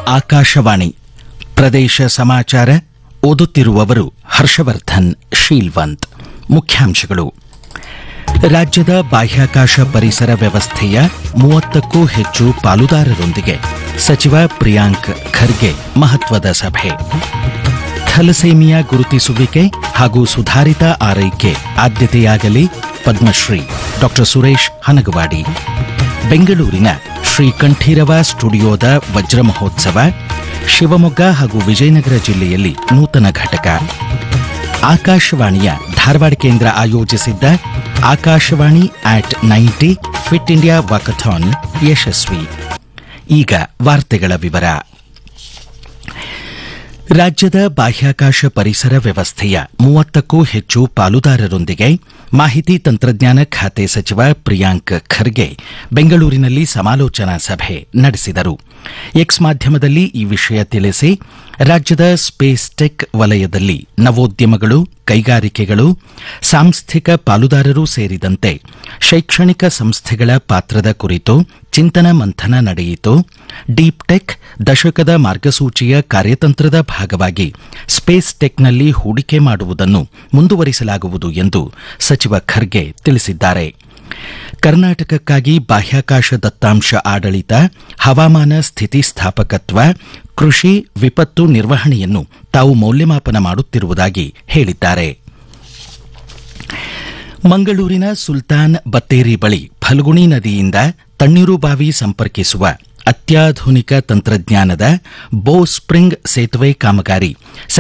ಆಕಾಶವಾಣಿ ಪ್ರದೇಶ ಸಮಾಚಾರ ಓದುತ್ತಿರುವವರು ಹರ್ಷವರ್ಧನ್ ಶೀಲ್ವಂತ್ ಮುಖ್ಯಾಂಶಗಳು ರಾಜ್ಯದ ಬಾಹ್ಯಾಕಾಶ ಪರಿಸರ ವ್ಯವಸ್ಥೆಯ ಮೂವತ್ತಕ್ಕೂ ಹೆಚ್ಚು ಪಾಲುದಾರರೊಂದಿಗೆ ಸಚಿವ ಪ್ರಿಯಾಂಕ್ ಖರ್ಗೆ ಮಹತ್ವದ ಸಭೆ ಥಲಸೇಮಿಯಾ ಗುರುತಿಸುವಿಕೆ ಹಾಗೂ ಸುಧಾರಿತ ಆರೈಕೆ ಆದ್ಯತೆಯಾಗಲಿ ಪದ್ಮಶ್ರೀ ಡಾಕ್ಟರ್ ಸುರೇಶ್ ಹನಗವಾಡಿ ಬೆಂಗಳೂರಿನ ಶ್ರೀ ಕಂಠೀರವ ಸ್ಟುಡಿಯೋದ ವಜ್ರ ಮಹೋತ್ಸವ ಶಿವಮೊಗ್ಗ ಹಾಗೂ ವಿಜಯನಗರ ಜಿಲ್ಲೆಯಲ್ಲಿ ನೂತನ ಘಟಕ ಆಕಾಶವಾಣಿಯ ಧಾರವಾಡ ಕೇಂದ್ರ ಆಯೋಜಿಸಿದ್ದ Akashvani at ninety fit India walkathon ಯಶಸ್ವಿ ಈಗ ವಾರ್ತೆಗಳ ವಿವರ ರಾಜ್ಯದ ಬಾಹ್ಯಾಕಾಶ ಪರಿಸರ ವ್ಯವಸ್ಥೆಯ ಮೂವತ್ತಕ್ಕೂ ಹೆಚ್ಚು ಪಾಲುದಾರರೊಂದಿಗೆ ಮಾಹಿತಿ ತಂತ್ರಜ್ಞಾನ ಖಾತೆ ಸಚಿವ ಪ್ರಿಯಾಂಕ್ ಖರ್ಗೆ ಬೆಂಗಳೂರಿನಲ್ಲಿ ಸಮಾಲೋಚನಾ ಸಭೆ ನಡೆಸಿದರು ಎಕ್ಸ್ ಮಾಧ್ಯಮದಲ್ಲಿ ಈ ವಿಷಯ ತಿಳಿಸಿ ರಾಜ್ಯದ ಸ್ಪೇಸ್ ಟೆಕ್ ವಲಯದಲ್ಲಿ ನವೋದ್ಯಮಗಳು ಕೈಗಾರಿಕೆಗಳು ಸಾಂಸ್ಥಿಕ ಪಾಲುದಾರರು ಸೇರಿದಂತೆ ಶೈಕ್ಷಣಿಕ ಸಂಸ್ಥೆಗಳ ಪಾತ್ರದ ಕುರಿತು ಚಿಂತನ ಮಂಥನ ನಡೆಯಿತು ಡೀಪ್ ಟೆಕ್ ದಶಕದ ಮಾರ್ಗಸೂಚಿಯ ಕಾರ್ಯತಂತ್ರದ ಭಾಗವಾಗಿ ಸ್ಪೇಸ್ ಟೆಕ್ನಲ್ಲಿ ಹೂಡಿಕೆ ಮಾಡುವುದನ್ನು ಮುಂದುವರಿಸಲಾಗುವುದು ಎಂದು ಸಚಿವ ಖರ್ಗೆ ತಿಳಿಸಿದ್ದಾರೆ ಕರ್ನಾಟಕಕ್ಕಾಗಿ ಬಾಹ್ಯಾಕಾಶ ದತ್ತಾಂಶ ಆಡಳಿತ ಹವಾಮಾನ ಸ್ಥಿತಿಸ್ಥಾಪಕತ್ವ ಕೃಷಿ ವಿಪತ್ತು ನಿರ್ವಹಣೆಯನ್ನು ತಾವು ಮೌಲ್ಯಮಾಪನ ಮಾಡುತ್ತಿರುವುದಾಗಿ ಹೇಳಿದ್ದಾರೆ ಮಂಗಳೂರಿನ ಸುಲ್ತಾನ್ ಬತ್ತೇರಿ ಬಳಿ ಫಲ್ಗುಣಿ ನದಿಯಿಂದ ತಣ್ಣೀರುಬಾವಿ ಸಂಪರ್ಕಿಸುವ ಅತ್ಯಾಧುನಿಕ ತಂತ್ರಜ್ಞಾನದ ಬೋ ಸ್ಪ್ರಿಂಗ್ ಸೇತುವೆ ಕಾಮಗಾರಿ